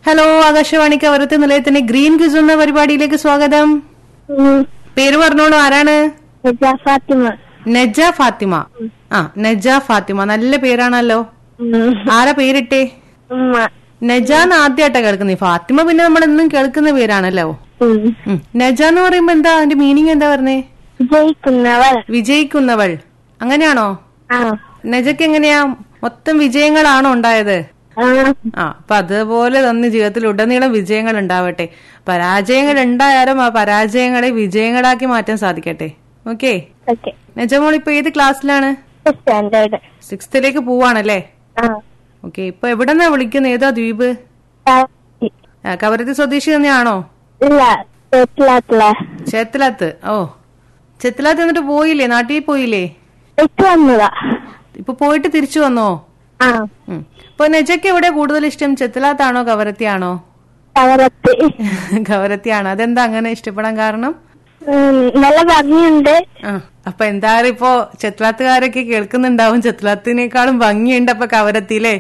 Hello Akashvani Kavaratti നിലയത്തിന്റെ green quiz എന്ന പരിപാടിയിലേക്ക് സ്വാഗതം ഉം. പേര് പറഞ്ഞോളൂ ആരാണ് നജ ഫാത്തിമ നജ ഫാത്തിമ ആ നജ ഫാത്തിമ നല്ല പേരാണല്ലോ ഉം. ആരാ പേരിട്ടേ ഉമ്മ നജാന്ന് ആദ്യമായിട്ടാ കേൾക്കുന്നത് ഈ ഫാത്തിമ പിന്നെ നമ്മൾ എന്നും കേൾക്കുന്ന പേരാണല്ലോ ഉം. ഉം. നജ എന്ന് പറയുമ്പോ എന്താ അതിന്റെ മീനിങ് എന്താ പറഞ്ഞേ ജയിക്കുന്നവൾ വിജയിക്കുന്നവൾ അങ്ങനെയാണോ ആ നജക്ക് എങ്ങനെയാ മൊത്തം വിജയങ്ങളാണോ ഉണ്ടായത് ആ ആ അപ്പൊ അതുപോലെ തന്നെ ജീവിതത്തിൽ ഉടനീളം വിജയങ്ങൾ ഉണ്ടാവട്ടെ പരാജയങ്ങൾ ഉണ്ടായാലും ആ പരാജയങ്ങളെ വിജയങ്ങളാക്കി മാറ്റാൻ സാധിക്കട്ടെ ഓക്കെ ഓക്കെ നജമോൾ ഇപ്പൊ ഏത് ക്ലാസ്സിലാണ് സ്റ്റാൻഡേർഡ് സിക്സ്ത്തിലേക്ക് പോവാണല്ലേ ആ ഓക്കെ ഇപ്പൊ എവിടെന്നാ വിളിക്കുന്നത് ഏതാ ദ്വീപ് താത്തി. ആ, കവരത്തി സ്വദേശി തന്നെയാണോ ഇല്ല വീട്ടിലാത്തില്ല ചേത്തലാത്ത് ഓ ചേത്തലാത്ത് എന്നിട്ട് പോയില്ലേ നാട്ടിൽ പോയില്ലേ ഇട്ട് വന്നതാ ഇപ്പൊ പോയിട്ട് തിരിച്ചു വന്നോ ആ ഉം. ഇപ്പൊ നെജയ്ക്ക് എവിടെ കൂടുതൽ ഇഷ്ടം ചെത്തലാത്താണോ കവരത്തിയാണോ കവരത്ത് കവരത്തിയാണോ അതെന്താ അങ്ങനെ ഇഷ്ടപ്പെടാൻ കാരണം ഉം, നല്ല ഭംഗിയുണ്ട് ആ അപ്പൊ എന്തായാലും ഇപ്പോ ചെത്ലാത്തുകാരൊക്കെ കേൾക്കുന്നുണ്ടാവും ചെത്ലാത്തിനേക്കാളും ഭംഗിയുണ്ട് അപ്പൊ കവരത്തിയില്ലേ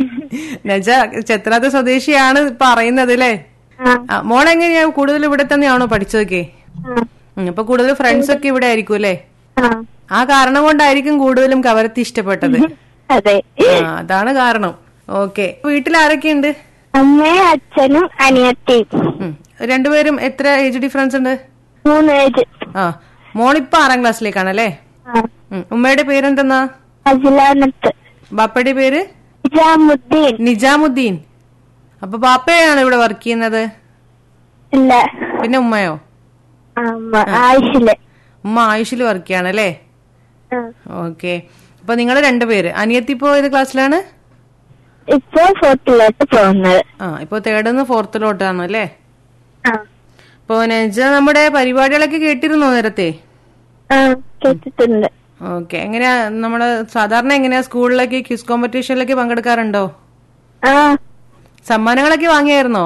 നജ ചെത്ലാത്ത് സ്വദേശിയാണ് പറയുന്നത് അല്ലേ ആ ആ, മോൾ എങ്ങനെയാ കൂടുതൽ ഇവിടെ തന്നെയാണോ പഠിച്ചതൊക്കെ ആ ഉം, അപ്പൊ കൂടുതൽ ഫ്രണ്ട്സ് ഒക്കെ ഇവിടെ ആയിരിക്കും അല്ലേ ആ ആ കാരണം കൊണ്ടായിരിക്കും കൂടുതലും കവരത്തി ഇഷ്ടപ്പെട്ടത് അതെ ആ അതാണ് കാരണം ഓക്കെ വീട്ടിൽ ആരൊക്കെയുണ്ട് അമ്മയും അച്ഛനും അനിയത്തിയും ഉം. രണ്ടുപേരും എത്ര ഏജ് ഡിഫറൻസ് ഉണ്ട് മൂന്ന് ഏജ് ആ മോളിപ്പോ ആറാം ക്ലാസ്സിലേക്കാണല്ലേ ആ ഉം. ഉമ്മയുടെ പേരെന്തെന്നാ അജിലാനത്ത് ബാപ്പയുടെ പേര് ഇജാമുദ്ദീൻ നിജാമുദ്ദീൻ അപ്പൊ ബാപ്പയാണ് ഇവിടെ വർക്ക് ചെയ്യുന്നത് ഇല്ല പിന്നെ ഉമ്മയോ ആ, അമ്മ ആയിഷില് ഉമ്മ ആയുഷിൽ വർക്ക് ചെയ്യണല്ലേ ആ. ഓക്കെ അപ്പൊ നിങ്ങൾ രണ്ടുപേര് അനിയത്തി ഇപ്പോ ഏത് ക്ലാസ്സിലാണ് ഇപ്പൊ ഫോർത്തിലോട്ട് പോകുന്നത് ആ ഇപ്പൊ തേർഡ് നിന്ന് ഫോർത്തിലോട്ടാണ് അല്ലേ ആ ഇപ്പൊ നജ നമ്മുടെ പരിപാടികളൊക്കെ കേട്ടിരുന്നോ നേരത്തെ ആ കേട്ടിട്ടുണ്ട് ഓക്കെ എങ്ങനെയാ നമ്മള് സാധാരണ എങ്ങനെയാ സ്കൂളിലേക്ക് ക്വിസ് കോമ്പറ്റീഷനിലേക്ക് പങ്കെടുക്കാറുണ്ടോ ആ സമ്മാനങ്ങളൊക്കെ വാങ്ങിയായിരുന്നോ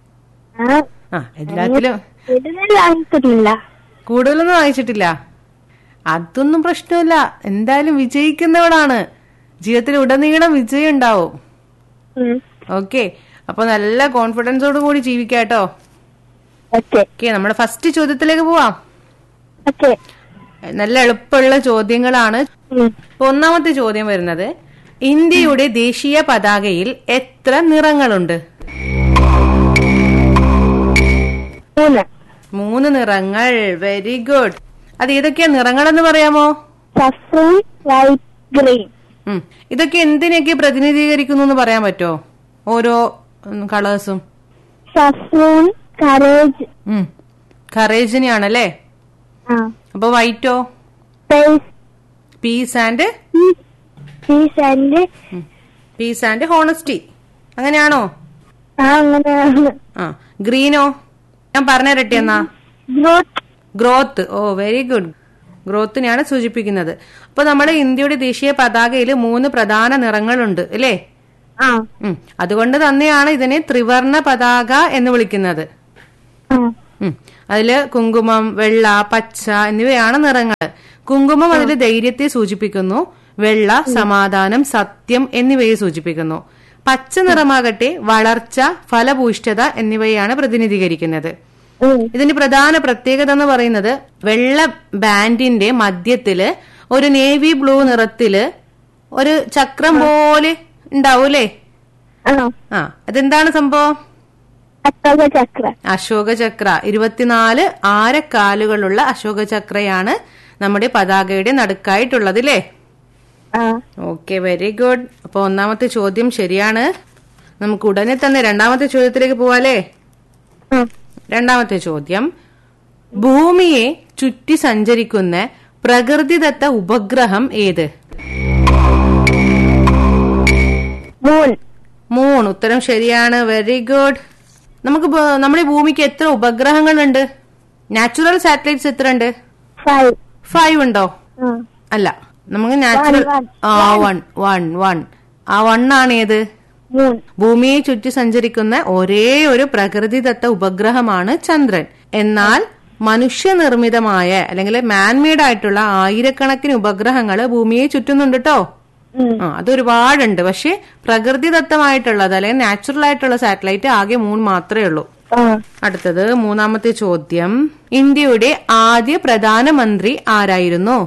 ആ ആ എല്ലാത്തിലും കൂടുതൽ വാങ്ങിക്കുന്നില്ല കൂടുതലൊന്നും വാങ്ങിച്ചിട്ടില്ല അതൊന്നും പ്രശ്നമില്ല എന്തായാലും വിജയിക്കുന്നവളാണ് ജീവിതത്തിൽ ഉടനീളം വിജയം ഉണ്ടാവും ഉം. ഓക്കെ അപ്പൊ നല്ല കോൺഫിഡൻസോട് കൂടി ജീവിക്കാട്ടോ ഓക്കെ ഓക്കെ നമ്മുടെ ഫസ്റ്റ് ചോദ്യത്തിലേക്ക് പോവാം ഓക്കെ നല്ല എളുപ്പമുള്ള ചോദ്യങ്ങളാണ് ഉം. ഇപ്പൊ ഒന്നാമത്തെ ചോദ്യം വരുന്നത് ഇന്ത്യയുടെ ദേശീയ പതാകയിൽ എത്ര നിറങ്ങളുണ്ട് മൂന്ന് മൂന്ന് നിറങ്ങൾ വെരി ഗുഡ് അത് ഏതൊക്കെയാ നിറങ്ങളെന്ന് പറയാമോ സഫ്രൂൺ വൈറ്റ് ഗ്രീൻ ഉം. ഇതൊക്കെ എന്തിനൊക്കെ പ്രതിനിധീകരിക്കുന്നു എന്ന് പറയാൻ പറ്റോ ഓരോ കളേഴ്സും സഫ്രൂൺ കറേജ് കറേജിനെയാണല്ലേ ആ അപ്പൊ വൈറ്റോ space peace and peace and peace and honesty അങ്ങനെയാണോ ആ അങ്ങനെയാണ് ആ ഗ്രീനോ ഞാൻ പറഞ്ഞുതരട്ടെ എന്നാ growth growth oh very good ഗ്രോത്തിനെയാണ് സൂചിപ്പിക്കുന്നത് അപ്പൊ നമ്മുടെ ഇന്ത്യയുടെ ദേശീയ പതാകയിൽ മൂന്ന് പ്രധാന നിറങ്ങളുണ്ട് അല്ലേ ആ ഉം. അതുകൊണ്ട് തന്നെയാണ് ഇതിനെ ത്രിവർണ പതാക എന്ന് വിളിക്കുന്നത് ആ ഉം. അതില് കുങ്കുമം വെള്ള പച്ച എന്നിവയാണ് നിറങ്ങൾ കുങ്കുമം അതിൽ ധൈര്യത്തെ സൂചിപ്പിക്കുന്നു വെള്ള സമാധാനം സത്യം എന്നിവയെ സൂചിപ്പിക്കുന്നു പച്ച നിറമാകട്ടെ വളർച്ച ഫലഭൂഷ്ഠത എന്നിവയാണ് പ്രതിനിധീകരിക്കുന്നത് ഉം. ഇതിന്റെ പ്രധാന പ്രത്യേകത എന്ന് പറയുന്നത് വെള്ള ബാൻഡിന്റെ മധ്യത്തില് ഒരു നേവി ബ്ലൂ നിറത്തില് ഒരു ചക്രം പോലെ ഉണ്ടാവൂലേ ആ ആ അതെന്താണ് സംഭവം അശോക ചക്ര അശോക ചക്ര ഇരുപത്തിനാല് ആരക്കാലുകളുള്ള അശോക ചക്രയാണ് നമ്മുടെ പതാകയുടെ നടുക്കായിട്ടുള്ളത് അല്ലേ ആ ഓക്കെ വെരി ഗുഡ് അപ്പൊ ഒന്നാമത്തെ ചോദ്യം ശരിയാണ് നമുക്ക് ഉടനെ തന്നെ രണ്ടാമത്തെ ചോദ്യത്തിലേക്ക് പോവാലേ ആ രണ്ടാമത്തെ ചോദ്യം ഭൂമിയെ ചുറ്റി സഞ്ചരിക്കുന്ന പ്രകൃതിദത്ത ഉപഗ്രഹം ഏത് മൂൺ മൂൺ ഉത്തരം ശരിയാണ് വെരി ഗുഡ് നമുക്ക് ഭൂ- നമ്മുടെ ഈ ഭൂമിക്ക് എത്ര ഉപഗ്രഹങ്ങളുണ്ട് നാച്ചുറൽ സാറ്റലൈറ്റ്സ് എത്ര ഉണ്ട് ഫൈവ് ഫൈവ് ഉണ്ടോ ആ അല്ല നമുക്ക് നാച്ചുറൽ one. ആ വൺ വൺ വൺ ആ വൺ ആണ് ഏത് മൂൺ ഭൂമിയെ ചുറ്റി സഞ്ചരിക്കുന്ന ഒരേ ഒരു പ്രകൃതിദത്ത ഉപഗ്രഹമാണ് ചന്ദ്രൻ എന്നാൽ മനുഷ്യനിർമ്മിതമായ അല്ലെങ്കിൽ മാൻമെയ്ഡ് ആയിട്ടുള്ള ആയിരക്കണക്കിന് ഉപഗ്രഹങ്ങൾ ഭൂമിയെ ചുറ്റുന്നുണ്ട് കേട്ടോ ഉം. ആ അതൊരുപാടുണ്ട് പക്ഷെ പ്രകൃതിദത്തമായിട്ടുള്ളത് അല്ലെങ്കിൽ നാച്ചുറൽ ആയിട്ടുള്ള സാറ്റലൈറ്റ് ആകെ മൂന്ന് മാത്രമേ ഉള്ളൂ ആ അടുത്തത് മൂന്നാമത്തെ ചോദ്യം ഇന്ത്യയുടെ ആദ്യ പ്രധാനമന്ത്രി ആരായിരുന്നു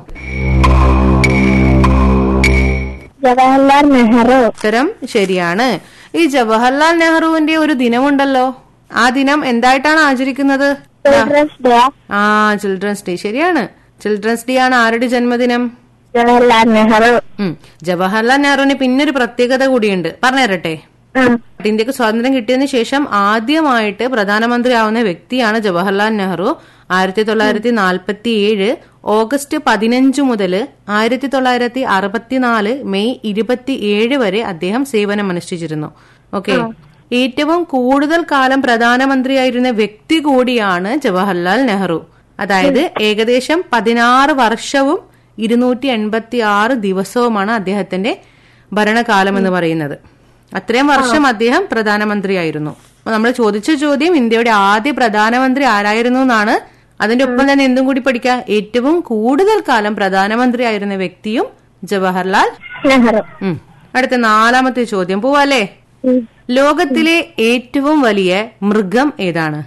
ജവഹർലാൽ നെഹ്റു ഉത്തരം ശരിയാണ് ഈ ജവഹർലാൽ നെഹ്റുവിന്റെ ഒരു ദിനമുണ്ടല്ലോ ആ ദിനം എന്തായിട്ടാണ് ആചരിക്കുന്നത് ചിൽഡ്രൻസ് ഡേ ആ ചിൽഡ്രൻസ് ഡേ ശരിയാണ് ചിൽഡ്രൻസ് ഡേ ആണ് ആരുടെ ജന്മദിനം ജവഹർലാൽ നെഹ്റു ഉം. ജവഹർലാൽ നെഹ്റുവിന് പിന്നൊരു പ്രത്യേകത കൂടിയുണ്ട് പറഞ്ഞുതരട്ടെ ആ ഇന്ത്യക്ക് സ്വാതന്ത്ര്യം കിട്ടിയതിനു ശേഷം ആദ്യമായിട്ട് പ്രധാനമന്ത്രിയാവുന്ന വ്യക്തിയാണ് ജവഹർലാൽ നെഹ്റു ആയിരത്തി തൊള്ളായിരത്തി നാൽപ്പത്തി ഏഴ് ഓഗസ്റ്റ് പതിനഞ്ച് മുതൽ ആയിരത്തി തൊള്ളായിരത്തി അറുപത്തിനാല് മെയ് ഇരുപത്തിയേഴ് വരെ അദ്ദേഹം സേവനമനുഷ്ഠിച്ചിരുന്നു ഓക്കെ ഏറ്റവും കൂടുതൽ കാലം പ്രധാനമന്ത്രിയായിരുന്ന വ്യക്തി കൂടിയാണ് ജവഹർലാൽ നെഹ്റു അതായത് ഏകദേശം പതിനാറ് വർഷവും ഇരുന്നൂറ്റി എൺപത്തി ആറ് ദിവസവുമാണ് അദ്ദേഹത്തിന്റെ ഭരണകാലം എന്ന് പറയുന്നത് അത്രയും വർഷം അദ്ദേഹം പ്രധാനമന്ത്രിയായിരുന്നു അപ്പൊ നമ്മൾ ചോദിച്ച ചോദ്യം ഇന്ത്യയുടെ ആദ്യ പ്രധാനമന്ത്രി ആരായിരുന്നു എന്നാണ് അതിന്റെ ഒപ്പം തന്നെ എന്തും കൂടി പഠിക്കാം ഏറ്റവും കൂടുതൽ കാലം പ്രധാനമന്ത്രിയായിരുന്ന വ്യക്തിയും ജവഹർലാൽ നെഹ്റു ഉം. അടുത്ത നാലാമത്തെ ചോദ്യം പോവാല്ലേ ഉം. ലോകത്തിലെ ഏറ്റവും വലിയ മൃഗം ഏതാണ്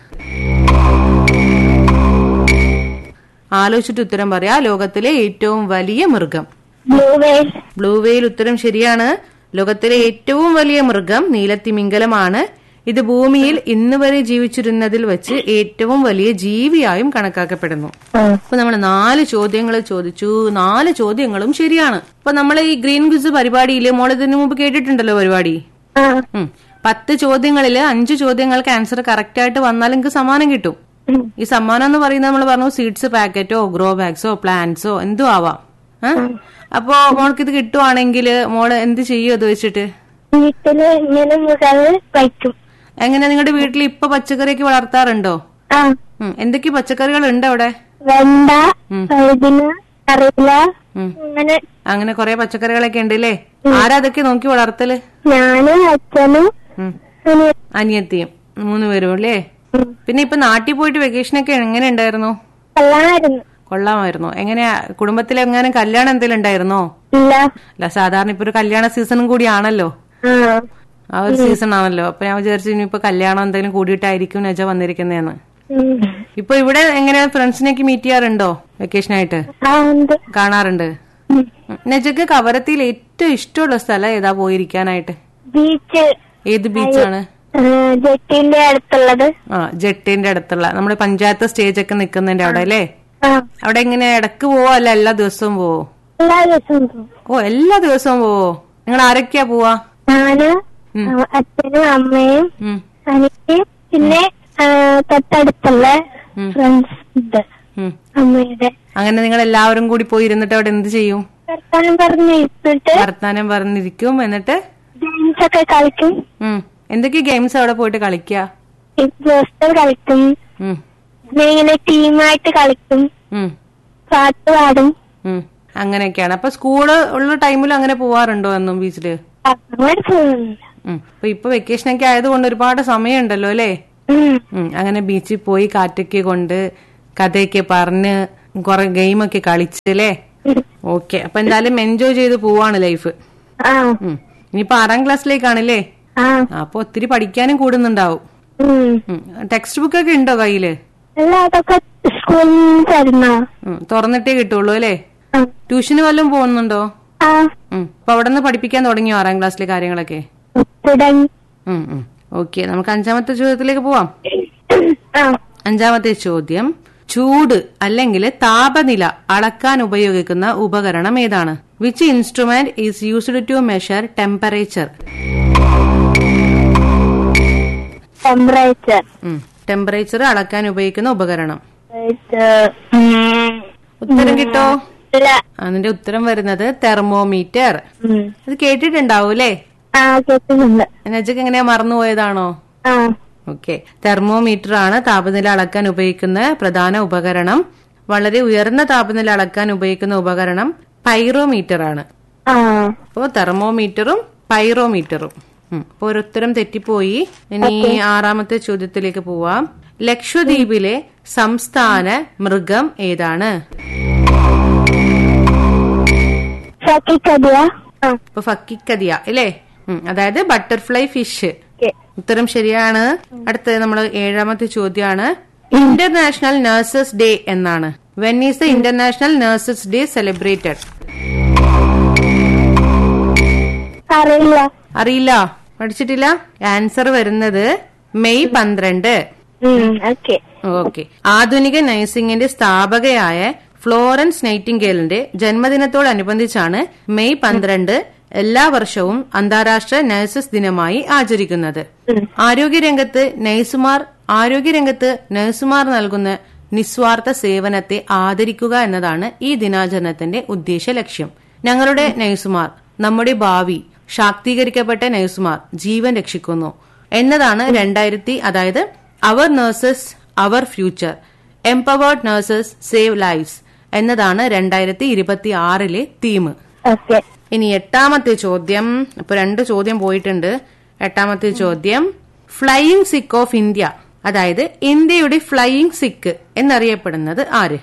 ആലോചിച്ചിട്ട് ഉത്തരം പറയാ ലോകത്തിലെ ഏറ്റവും വലിയ മൃഗം ബ്ലൂ വെയിൽ ബ്ലൂ വെയിൽ ഉത്തരം ശരിയാണ് ലോകത്തിലെ ഏറ്റവും വലിയ മൃഗം നീലത്തിമിംഗലമാണ് ഇത് ഭൂമിയിൽ ഇന്ന് വരെ ജീവിച്ചിരുന്നതിൽ വെച്ച് ഏറ്റവും വലിയ ജീവിയായും കണക്കാക്കപ്പെടുന്നു ആ അപ്പൊ നമ്മൾ നാല് ചോദ്യങ്ങൾ ചോദിച്ചു നാല് ചോദ്യങ്ങളും ശരിയാണ് അപ്പൊ നമ്മൾ ഈ ഗ്രീൻ ക്വിസ് പരിപാടിയിൽ മോൾ ഇതിനു മുമ്പ് കേട്ടിട്ടുണ്ടല്ലോ പരിപാടി ആ ഉം. പത്ത് ചോദ്യങ്ങളിൽ അഞ്ച് ചോദ്യങ്ങൾക്ക് ആൻസർ കറക്റ്റ് ആയിട്ട് വന്നാൽ നിങ്ങൾക്ക് സമ്മാനം കിട്ടും ഉം. ഈ സമ്മാനം എന്ന് പറയുന്നത് നമ്മൾ പറഞ്ഞു സീഡ്സ് പാക്കറ്റോ ഗ്രോ ബാഗ്സോ പ്ലാന്റ്സോ എന്തും ആവാം ഏ? അപ്പോ മോൾക്ക് ഇത് കിട്ടുവാണെങ്കിൽ മോള് എന്ത് ചെയ്യും അത് വെച്ചിട്ട് വീട്ടില് ഇങ്ങനെ മൃഗങ്ങൾ വയ്ക്കും എങ്ങനെ നിങ്ങളുടെ വീട്ടിൽ ഇപ്പൊ പച്ചക്കറിയൊക്കെ വളർത്താറുണ്ടോ ആ ഉം. എന്തൊക്കെ പച്ചക്കറികൾ ഉണ്ട് അവിടെ വെണ്ട ഉം. വഴുതിന കറിയില ഉം. അങ്ങനെ അങ്ങനെ കുറെ പച്ചക്കറികളൊക്കെ ഉണ്ട് അല്ലേ ആരാ അതൊക്കെ നോക്കി വളർത്തല് ഞാനും അച്ഛനും ഉം. അനിയ- അനിയത്തിയും മൂന്ന് പേരും അല്ലേ ഉം. പിന്നെ ഇപ്പൊ നാട്ടിൽ പോയിട്ട് വെക്കേഷനൊക്കെ എങ്ങനെ ഉണ്ടായിരുന്നു കൊള്ളാമായിരുന്നു കൊള്ളാമായിരുന്നു എങ്ങനെയാ കുടുംബത്തിൽ എങ്ങനെ കല്യാണം എന്തെങ്കിലും ഉണ്ടായിരുന്നോ ഇല്ല അല്ല സാധാരണ ഇപ്പൊ ഒരു കല്യാണ സീസണും കൂടിയാണല്ലോ ആ ആ ഒരു സീസൺ ആണല്ലോ അപ്പൊ ഞാൻ വിചാരിച്ചു ഇനിയിപ്പോ കല്യാണം എന്തെങ്കിലും കൂടിയിട്ടായിരിക്കും നജ വന്നിരിക്കുന്നതെന്ന് ഉം. ഇപ്പൊ ഇവിടെ എങ്ങനെയാ ഫ്രണ്ട്സിനെയൊക്കെ മീറ്റ് ചെയ്യാറുണ്ടോ വെക്കേഷൻ ആയിട്ട് ആ ഉണ്ട് കാണാറുണ്ട് ഉം. ഉം. നജക്ക് കവരത്തിയിൽ ഏറ്റവും ഇഷ്ടമുള്ള സ്ഥലം ഏതാ പോയിരിക്കാനായിട്ട് ബീച്ച് ഏത് ബീച്ചാണ് ആ, ജെട്ടിന്റെ അടുത്തുള്ളത് ആ ജെട്ടിന്റെ അടുത്തുള്ള നമ്മുടെ പഞ്ചായത്ത് സ്റ്റേജ് ഒക്കെ നിൽക്കുന്നതിന്റെ അവിടെ അല്ലേ ആ അവിടെ എങ്ങനെ ഇടക്ക് പോവോ അല്ല എല്ലാ ദിവസവും പോവോ എല്ലാ ദിവസവും പോകും ഓ എല്ലാ ദിവസവും പോവോ നിങ്ങൾ ആരൊക്കെയാ പോവാ ഞാന് ഉം. ആ, അച്ഛനും അമ്മയും ഉം, അനിയും പിന്നെ ആ, തൊട്ടടുത്തുള്ള ഉം. ഫ്രണ്ട്സ് ഉണ്ട് ഉം. അമ്മയുടെ അങ്ങനെ നിങ്ങൾ എല്ലാവരും കൂടി പോയി ഇരുന്നിട്ട് അവിടെ എന്ത് ചെയ്യും വർത്താനം പറഞ്ഞ് ഇരുന്നിട്ട് വർത്താനം പറഞ്ഞിരിക്കും എന്നിട്ട് ഗെയിംസ് ഒക്കെ കളിക്കും ഉം. എന്തൊക്കെ ഗെയിംസ് അവിടെ പോയിട്ട് കളിക്കുക പോസ്റ്റർ കളിക്കും ഉം, പിന്നെ ഇങ്ങനെ ടീമായിട്ട് കളിക്കും ഉം, പാട്ട് പാടും ഉം. അങ്ങനെയൊക്കെയാണ് അപ്പൊ സ്കൂള് ഉള്ള ടൈമിൽ അങ്ങനെ പോവാറുണ്ടോ എന്നും ബീച്ചില് അങ്ങനെ പോകുന്നില്ല ഉം. അപ്പൊ ഇപ്പൊ വെക്കേഷൻ ഒക്കെ ആയതുകൊണ്ട് ഒരുപാട് സമയമുണ്ടല്ലോ അല്ലേ ഉം. ഉം. അങ്ങനെ ബീച്ചിൽ പോയി കാറ്റൊക്കെ കൊണ്ട് കഥയൊക്കെ പറഞ്ഞ് കുറെ ഗെയിമൊക്കെ കളിച്ചല്ലേ ഉം. ഓക്കെ അപ്പൊ എന്തായാലും എൻജോയ് ചെയ്ത് പോവാണ് ലൈഫ് ആ ഉം. ഇനിയിപ്പോ ആറാം ക്ലാസ്സിലേക്കാണല്ലേ ആ അപ്പൊ ഒത്തിരി പഠിക്കാനും കൂടുന്നുണ്ടാവും ഉം. ടെക്സ്റ്റ് ബുക്ക് ഒക്കെ ഉണ്ടോ കയ്യില് അല്ല അതൊക്കെ സ്കൂളിൽ നിന്ന് തരുന്നോ ഉം. തുറന്നിട്ടേ കിട്ടുള്ളൂ അല്ലേ ആ. ട്യൂഷന് വല്ലതും പോകുന്നുണ്ടോ ആ ഉം. അപ്പൊ അവിടെ നിന്ന് പഠിപ്പിക്കാൻ തുടങ്ങിയോ ആറാം ക്ലാസ്സിലെ കാര്യങ്ങളൊക്കെ തുടങ്ങി ഓക്കെ നമുക്ക് അഞ്ചാമത്തെ ചോദ്യത്തിലേക്ക് പോവാം ആ അഞ്ചാമത്തെ ചോദ്യം ചൂട് അല്ലെങ്കിൽ താപനില അളക്കാൻ ഉപയോഗിക്കുന്ന ഉപകരണം ഏതാണ് which instrument is used to measure temperature temperature temperature അളക്കാൻ ഉപയോഗിക്കുന്ന ഉപകരണം ഉം. ഉത്തരം കിട്ടോ ഇല്ല അതിന്റെ ഉത്തരം വരുന്നത് തെർമോമീറ്റർ ഉം. അത് കേട്ടിട്ടുണ്ടാവും അല്ലേ ആ കേൾക്കുന്നുണ്ട് നജക്ക് എങ്ങനെയാ മറന്നുപോയതാണോ ആ ഓക്കെ തെർമോമീറ്റർ ആണ് താപനില അളക്കാൻ ഉപയോഗിക്കുന്ന പ്രധാന ഉപകരണം വളരെ ഉയർന്ന താപനില അളക്കാൻ ഉപയോഗിക്കുന്ന ഉപകരണം പൈറോമീറ്റർ ആണ് ആ അപ്പോ തെർമോമീറ്ററും പൈറോമീറ്ററും ഉം. അപ്പൊ ഒരുത്തരം തെറ്റിപ്പോയി ഇനി ആറാമത്തെ ചോദ്യത്തിലേക്ക് പോവാം ലക്ഷദ്വീപിലെ സംസ്ഥാന മൃഗം ഏതാണ് ചക്കിക്കടിയ ആ ഇപ്പൊ ഫക്കിക്കതിയ അല്ലേ ഉം, അതായത് ബട്ടർഫ്ലൈ ഫിഷ് ഓക്കെ ഉത്തരം ശരിയാണ് അടുത്ത നമ്മൾ ഏഴാമത്തെ ചോദ്യമാണ് ഇന്റർനാഷണൽ നഴ്സസ് ഡേ എന്നാണ് when is the international nurses day celebrated അറിയില്ല അറിയില്ല പഠിച്ചിട്ടില്ല ആൻസർ വരുന്നത് മെയ് പന്ത്രണ്ട് ഓക്കെ ഓക്കെ ആധുനിക നഴ്സിംഗിന്റെ സ്ഥാപകയായ ഫ്ലോറൻസ് നൈറ്റിംഗേലിന്റെ ജന്മദിനത്തോടനുബന്ധിച്ചാണ് മെയ് പന്ത്രണ്ട് എല്ലാ വർഷവും അന്താരാഷ്ട്ര നഴ്സസ് ദിനമായി ആചരിക്കുന്നത് ആരോഗ്യരംഗത്ത് നഴ്സുമാർ ആരോഗ്യരംഗത്ത് നഴ്സുമാർ നൽകുന്ന നിസ്വാർത്ഥ സേവനത്തെ ആദരിക്കുക എന്നതാണ് ഈ ദിനാചരണത്തിന്റെ ഉദ്ദേശ ലക്ഷ്യം ഞങ്ങളുടെ നഴ്സുമാർ നമ്മുടെ ഭാവി ശാക്തീകരിക്കപ്പെട്ട നഴ്സുമാർ ജീവൻ രക്ഷിക്കുന്നു എന്നതാണ് രണ്ടായിരത്തി അതായത് അവർ നഴ്സസ് അവർ future empowered nurses save lives എന്നതാണ് രണ്ടായിരത്തി ഇരുപത്തി ആറിലെ തീം ഓക്കെ ഇനി എട്ടാമത്തെ ചോദ്യം ഇപ്പൊ രണ്ട് ചോദ്യം പോയിട്ടുണ്ട് എട്ടാമത്തെ ചോദ്യം ഫ്ലൈയിങ് സിക്ക് ഓഫ് ഇന്ത്യ അതായത് ഇന്ത്യയുടെ ഫ്ലൈയിങ് സിക്ക് എന്നറിയപ്പെടുന്നത് ആര്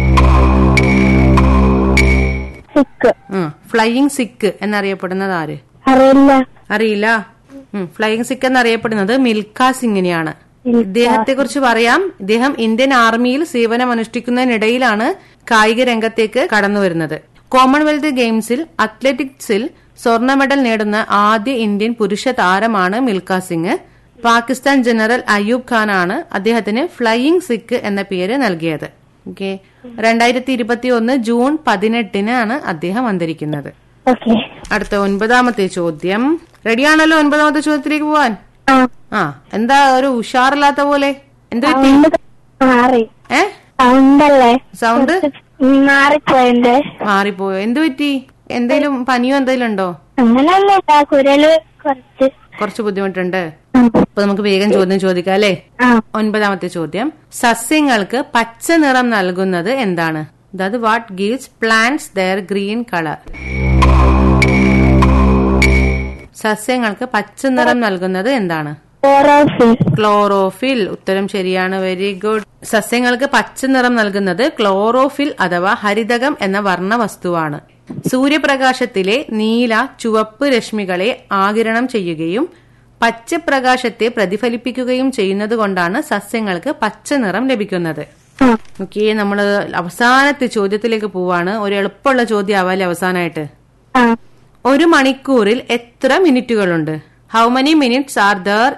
സിക്ക് ഫ്ലൈയിങ് സിക്ക് എന്നറിയപ്പെടുന്നത് ആര് അറിയില്ല അറിയില്ല ഫ്ലൈയിങ് സിക്ക് എന്നറിയപ്പെടുന്നത് മിൽഖ സിംഗിനെയാണ് ഇദ്ദേഹത്തെ കുറിച്ച് പറയാം ഇദ്ദേഹം ഇന്ത്യൻ ആർമിയിൽ സേവനമനുഷ്ഠിക്കുന്നതിനിടയിലാണ് കായിക രംഗത്തേക്ക് കടന്നു വരുന്നത് കോമൺവെൽത്ത് ഗെയിംസിൽ അത്ലറ്റിക്സിൽ സ്വർണ്ണ മെഡൽ നേടുന്ന ആദ്യ ഇന്ത്യൻ പുരുഷ താരമാണ് മിൽഖ സിംഗ് പാകിസ്ഥാൻ ജനറൽ അയൂബ് ഖാനാണ് അദ്ദേഹത്തിന് ഫ്ലൈയിങ് സിക്ക് എന്ന പേര് നൽകിയത് ഓക്കെ രണ്ടായിരത്തി ഇരുപത്തി ഒന്ന് ജൂൺ പതിനെട്ടിനാണ് അദ്ദേഹം അന്തരിക്കുന്നത് ഓക്കെ അടുത്ത ഒൻപതാമത്തെ ചോദ്യം റെഡിയാണല്ലോ ഒൻപതാമത്തെ ചോദ്യത്തിലേക്ക് പോവാൻ ആ ആ എന്താ ഒരു ഉഷാറില്ലാത്ത പോലെ എന്ത് പറ്റി സൗണ്ട് മാറി ഏ സൗണ്ടല്ലേ സൗണ്ട് മാറിപ്പോയിണ്ട് മാറിപ്പോയോ എന്ത് പറ്റി എന്തേലും പനിയോ എന്തേലും ഉണ്ടോ അങ്ങനെയൊന്നുമില്ല കുരല് കുറച്ച് കുറച്ച് ബുദ്ധിമുട്ടുണ്ട് ആ. അപ്പൊ നമുക്ക് വേഗം ചോദ്യം ചോദിക്കാം അല്ലേ ആ ഒൻപതാമത്തെ ചോദ്യം സസ്യങ്ങൾക്ക് പച്ച നിറം നൽകുന്നത് എന്താണ് അതായത് what gives plants their green colour സസ്യങ്ങൾക്ക് പച്ച നിറം നൽകുന്നത് എന്താണ് ക്ലോറോഫിൽ ക്ലോറോഫിൽ ഉത്തരം ശരിയാണ് വെരി ഗുഡ് സസ്യങ്ങൾക്ക് പച്ച നിറം നൽകുന്നത് ക്ലോറോഫിൽ അഥവാ ഹരിതകം എന്ന വർണ്ണവസ്തുവാണ് സൂര്യപ്രകാശത്തിലെ നീല ചുവപ്പ് രശ്മികളെ ആകിരണം ചെയ്യുകയും പച്ചപ്രകാശത്തെ പ്രതിഫലിപ്പിക്കുകയും ചെയ്യുന്നത് കൊണ്ടാണ് സസ്യങ്ങൾക്ക് പച്ച നിറം ലഭിക്കുന്നത് ആ ഓക്കെ നമ്മൾ അവസാനത്തെ ചോദ്യത്തിലേക്ക് പോവാണ് ഒരു എളുപ്പമുള്ള ചോദ്യം ആവാല്ലേ അവസാനമായിട്ട് ആ ഒരു മണിക്കൂറിൽ എത്ര മിനിറ്റുകളുണ്ട് how many minutes are there